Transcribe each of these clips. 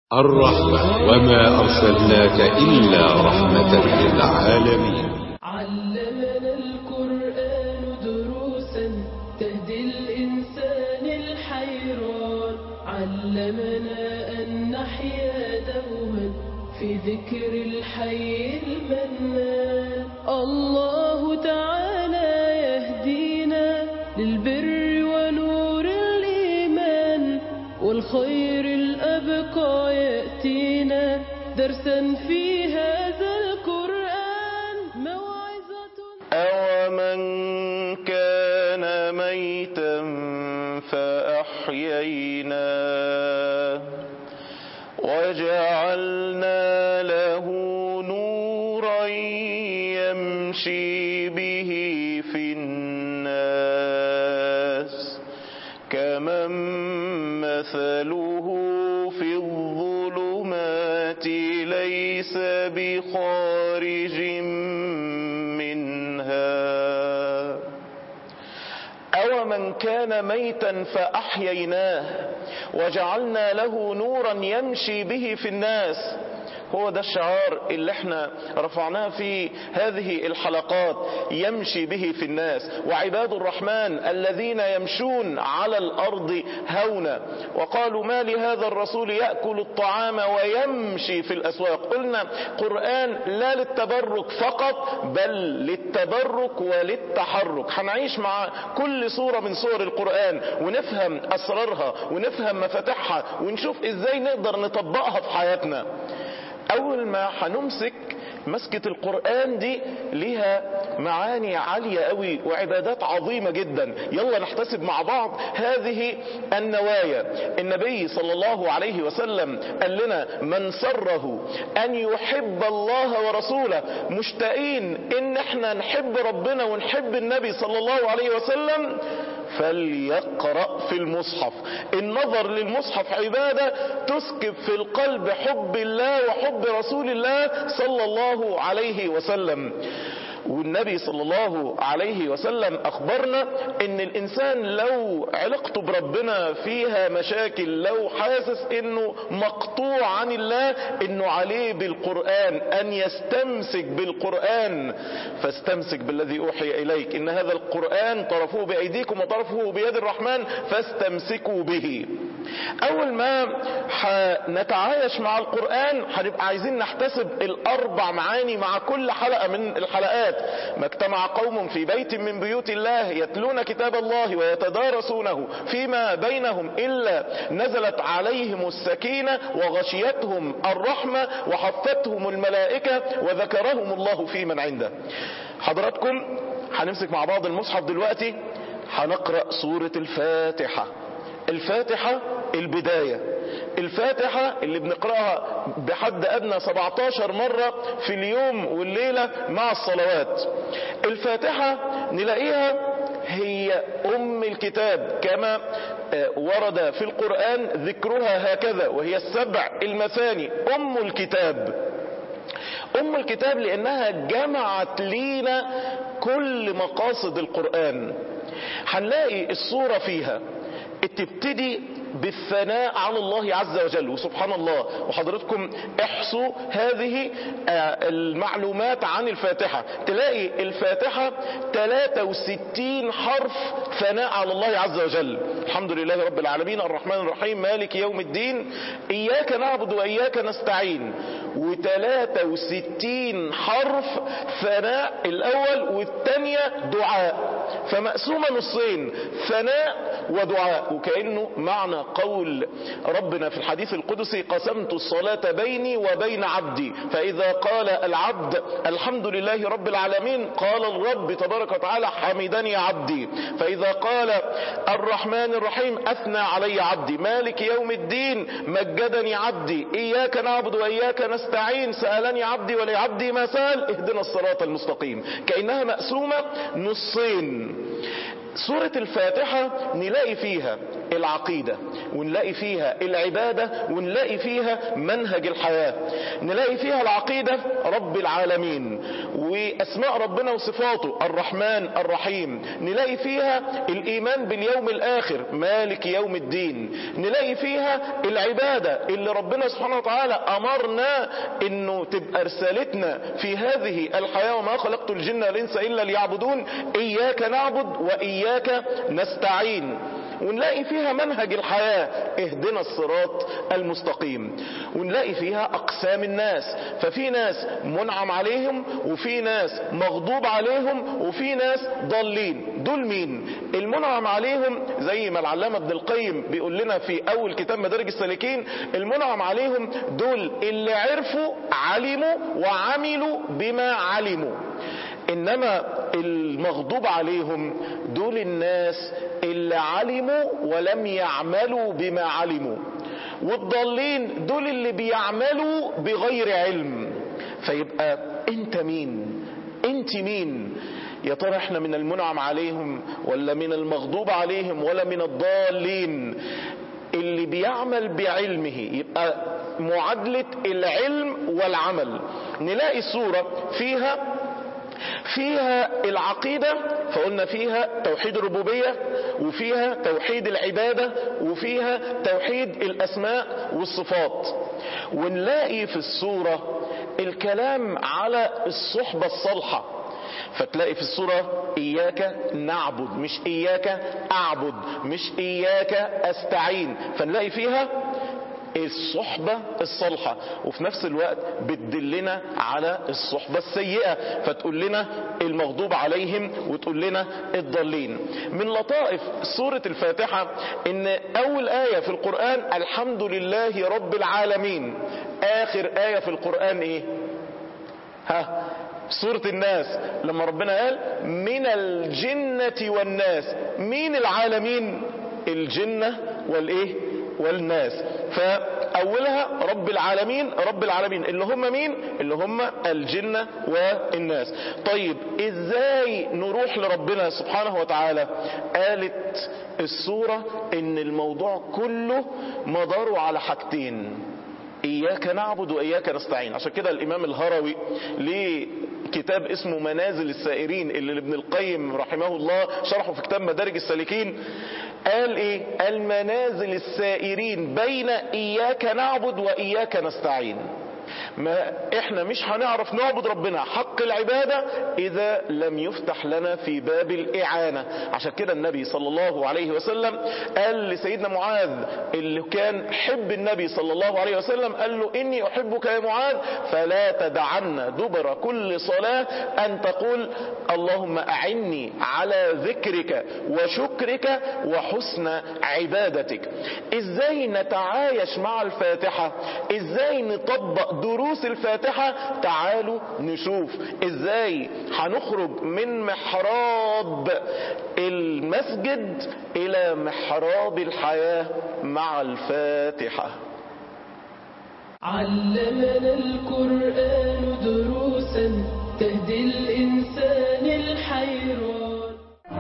الرحمة وما أرسلناك إلا رحمة للعالمين علمنا القرآن دروسا تهدي الإنسان الحيران علمنا أن نحيا دوما في ذكر الحي المنان الله تعالى يهدينا للبر ونور الإيمان والخير الأبقى يأتينا درسا في هذا القرآن موعظة أومن كان ميتا فأحييناه وجعلنا له نورا يمشي به في الناس كمن مثله في الظلمات ليس بخارج منها أو من كان ميتا فأحييناه وجعلنا له نورا يمشي به في الناس هو ده الشعار اللي احنا رفعناه في هذه الحلقات يمشي به في الناس وعباد الرحمن الذين يمشون على الأرض هونا وقالوا ما لهذا الرسول يأكل الطعام ويمشي في الأسواق قلنا قرآن لا للتبرك فقط بل للتبرك وللتحرك هنعيش مع كل صورة من صور القرآن ونفهم أسرارها ونفهم مفاتيحها ونشوف ازاي نقدر نطبقها في حياتنا اول ما هنمسك مسكة القرآن دي ليها معاني عالية قوي وعبادات عظيمة جدا يلا نحتسب مع بعض هذه النوايا النبي صلى الله عليه وسلم قال لنا من سره ان يحب الله ورسوله مشتاقين ان احنا نحب ربنا ونحب النبي صلى الله عليه وسلم فليقرأ في المصحف النظر للمصحف عبادة تسكب في القلب حب الله وحب رسول الله صلى الله عليه وسلم والنبي صلى الله عليه وسلم اخبرنا ان الانسان لو علاقته بربنا فيها مشاكل لو حاسس انه مقطوع عن الله انه عليه بالقرآن ان يستمسك بالقرآن فاستمسك بالذي اوحي اليك ان هذا القرآن طرفوه بايديكم وطرفه بيد الرحمن فاستمسكوا به اول ما نتعايش مع القرآن هنبقى عايزين نحتسب الاربع معاني مع كل حلقة من الحلقات ما اجتمع قوم في بيت من بيوت الله يتلون كتاب الله ويتدارسونه فيما بينهم إلا نزلت عليهم السكينة وغشيتهم الرحمة وحفتهم الملائكة وذكرهم الله في من عنده حضراتكم هنمسك مع بعض المصحف دلوقتي هنقرأ سورة الفاتحة الفاتحة البداية الفاتحة اللي بنقرأها بحد أدنى 17 مرة في اليوم والليلة مع الصلوات الفاتحة نلاقيها هي أم الكتاب كما ورد في القرآن ذكرها هكذا وهي السبع المثاني أم الكتاب أم الكتاب لأنها جمعت لينا كل مقاصد القرآن هنلاقي الصورة فيها تبتدي بالثناء على الله عز وجل وسبحان الله وحضرتكم احصوا هذه المعلومات عن الفاتحة تلاقي الفاتحة 63 حرف ثناء على الله عز وجل الحمد لله رب العالمين الرحمن الرحيم مالك يوم الدين إياك نعبد وإياك نستعين و63 حرف ثناء الأول والثانية دعاء فمقسومة نصين ثناء ودعاء وكأنه معنى قول ربنا في الحديث القدسي قسمت الصلاة بيني وبين عبدي فإذا قال العبد الحمد لله رب العالمين قال الرب تبارك وتعالى حمدني عبدي فإذا قال الرحمن الرحيم أثنى علي عبدي مالك يوم الدين مجدني عبدي إياك نعبد وإياك نستعين سألني عبدي ولعبدي ما سأل اهدنا الصراط المستقيم كأنها مقسومة نصين سورة الفاتحة نلاقي فيها العقيدة ونلاقي فيها العبادة ونلاقي فيها منهج الحياة نلاقي فيها العقيدة رب العالمين وأسماء ربنا وصفاته الرحمن الرحيم نلاقي فيها الإيمان باليوم الآخر مالك يوم الدين نلاقي فيها العبادة اللي ربنا سبحانه وتعالى أمرنا إنه تبقى رسالتنا في هذه الحياة وما خلقت الجن والإنس إلا ليعبدون إياك نعبد وإياك نستعين ونلاقي فيها منهج الحياة اهدنا الصراط المستقيم ونلاقي فيها أقسام الناس ففي ناس منعم عليهم وفي ناس مغضوب عليهم وفي ناس ضالين دول مين المنعم عليهم زي ما العلامة ابن القيم بيقول لنا في أول كتاب مدارج السالكين المنعم عليهم دول اللي عرفوا علموا وعملوا بما علموا انما المغضوب عليهم دول الناس اللي علموا ولم يعملوا بما علموا والضالين دول اللي بيعملوا بغير علم فيبقى انت مين انت مين يا ترى احنا من المنعم عليهم ولا من المغضوب عليهم ولا من الضالين اللي بيعمل بعلمه يبقى معادلة العلم والعمل نلاقي صورة فيها فيها العقيدة فقلنا فيها توحيد الربوبية وفيها توحيد العبادة وفيها توحيد الأسماء والصفات ونلاقي في الصورة الكلام على الصحبة الصالحة فتلاقي في الصورة إياك نعبد مش إياك أعبد مش إياك أستعين فنلاقي فيها الصحبة الصالحة وفي نفس الوقت بتدلنا على الصحبة السيئة فتقول لنا المغضوب عليهم وتقول لنا الضالين من لطائف سورة الفاتحة ان اول آية في القرآن الحمد لله رب العالمين اخر آية في القرآن ايه ها سورة الناس لما ربنا قال من الجنة والناس مين العالمين الجنة والايه والناس فأولها رب العالمين رب العالمين اللي هم مين اللي هم الجنة والناس طيب ازاي نروح لربنا سبحانه وتعالى قالت السورة ان الموضوع كله مداره على حاجتين إياك نعبد وإياك نستعين عشان كده الإمام الهروي ليه كتاب اسمه منازل السائرين اللي ابن القيم رحمه الله شرحه في كتاب مدارج السالكين قال ايه المنازل السائرين بين إياك نعبد وإياك نستعين ما احنا مش هنعرف نعبد ربنا حق العبادة اذا لم يفتح لنا في باب الاعانة عشان كده النبي صلى الله عليه وسلم قال لسيدنا معاذ اللي كان حب النبي صلى الله عليه وسلم قال له اني احبك يا معاذ فلا تدعن دبر كل صلاة ان تقول اللهم اعني على ذكرك وشكرك وحسن عبادتك ازاي نتعايش مع الفاتحة ازاي نطبق دروس الفاتحة تعالوا نشوف ازاي هنخرج من محراب المسجد الى محراب الحياة مع الفاتحة علمنا القرآن دروسا تهدي الإنسان الحيران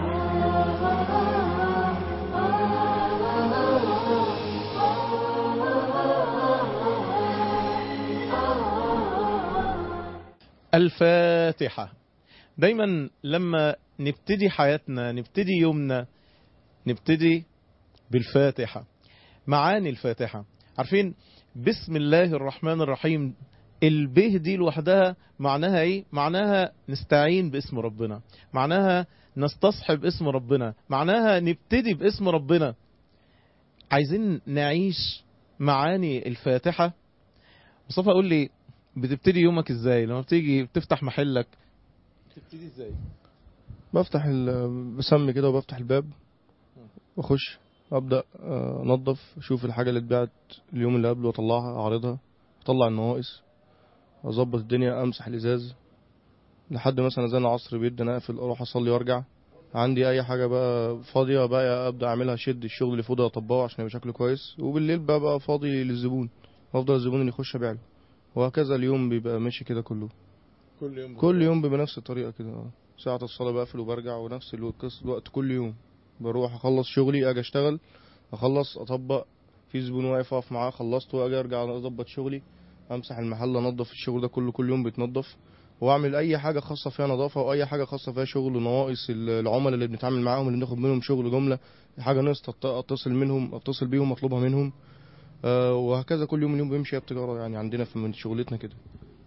الفاتحة دايما لما نبتدي حياتنا نبتدي يومنا نبتدي بالفاتحة معاني الفاتحة عارفين بسم الله الرحمن الرحيم البه دي لوحدها معناها ايه معناها نستعين باسم ربنا معناها نستصحب اسم ربنا معناها نبتدي باسم ربنا عايزين نعيش معاني الفاتحة مصطفى قول لي بتبتدي يومك ازاي لما بتيجي بتفتح محلك بتبتدي ازاي بفتح ال- بسمي كده وبفتح الباب واخش ابدا آه، انظف اشوف الحاجه اللي اتباعت اليوم اللي قبله واطلعها اعرضها اطلع النواقص اظبط الدنيا امسح الازاز لحد مثلا زي العصر بيدي اقفل اروح اصلي وارجع عندي اي حاجه بقى فاضيه بقى ابدا اعملها شد الشغل اللي فاضي اطبقه عشان يبقى شكله كويس وبالليل بقى بقى فاضي للزبون افضل الزبون اللي يخش ابيع له وهكذا اليوم بيبقى ماشي كده كله كل يوم كل يوم بيبقى نفس الطريقه كده اه ساعة الصلاة بقفل وبرجع ونفس الوقت الوقت كل يوم بروح اخلص شغلي اجي اشتغل اخلص اطبق في زبون واقف اقف معاه خلصت واجي ارجع اظبط شغلي امسح المحل انضف الشغل ده كله كل يوم بيتنضف واعمل اي حاجه خاصه فيها نظافه واي حاجه خاصه فيها شغل نواقص العملاء اللي بنتعامل معاهم اللي بناخد منهم شغل جمله حاجه نقصت اتصل منهم اتصل بيهم اطلبها منهم آه، وهكذا كل يوم اليوم بيمشي التجاره يعني عندنا في من شغلتنا كده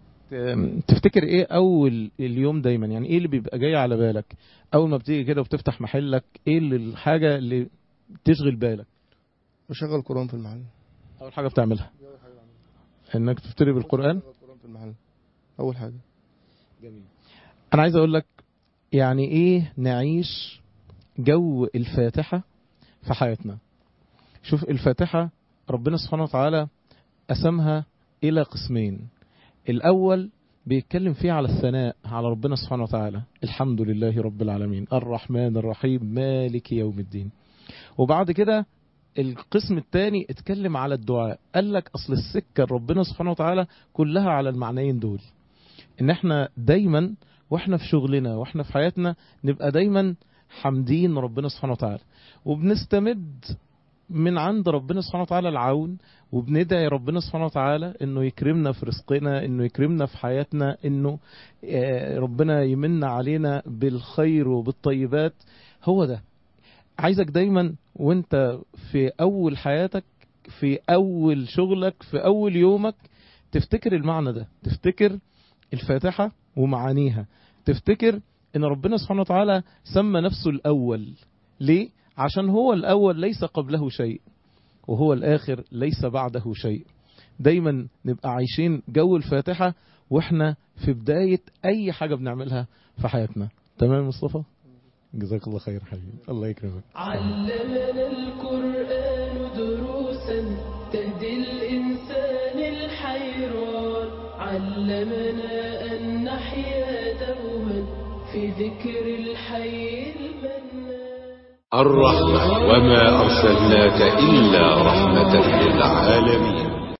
تفتكر ايه اول اليوم دايما يعني ايه اللي بيبقى جاي على بالك اول ما بتيجي كده وبتفتح محلك ايه اللي الحاجه اللي تشغل بالك بشغل قران في المحل اول حاجه بتعملها انك تفتري بالقران بشغل قران في المحل اول حاجه جميل انا عايز اقول لك يعني ايه نعيش جو الفاتحه في حياتنا شوف الفاتحه ربنا سبحانه وتعالى قسمها الى قسمين الاول بيتكلم فيه على الثناء على ربنا سبحانه وتعالى الحمد لله رب العالمين الرحمن الرحيم مالك يوم الدين وبعد كده القسم الثاني اتكلم على الدعاء قال لك اصل السكه ربنا سبحانه وتعالى كلها على المعنيين دول ان احنا دايما واحنا في شغلنا واحنا في حياتنا نبقى دايما حامدين ربنا سبحانه وتعالى وبنستمد من عند ربنا سبحانه وتعالى العون وبندعي ربنا سبحانه وتعالى انه يكرمنا في رزقنا انه يكرمنا في حياتنا انه آه، ربنا يمن علينا بالخير وبالطيبات هو ده عايزك دايما وانت في اول حياتك في اول شغلك في اول يومك تفتكر المعنى ده تفتكر الفاتحة ومعانيها تفتكر ان ربنا سبحانه وتعالى سمى نفسه الاول ليه عشان هو الاول ليس قبله شيء وهو الاخر ليس بعده شيء دايما نبقى عايشين جو الفاتحة واحنا في بداية اي حاجة بنعملها في حياتنا تمام يا مصطفى جزاك الله خير حبيبي الله يكرمك علمنا القرآن دروسا تهدي الإنسان الحيران علمنا أن نحيا دوما في ذكر الحي المنان الرحمة وما أرسلناك إلا رحمة للعالمين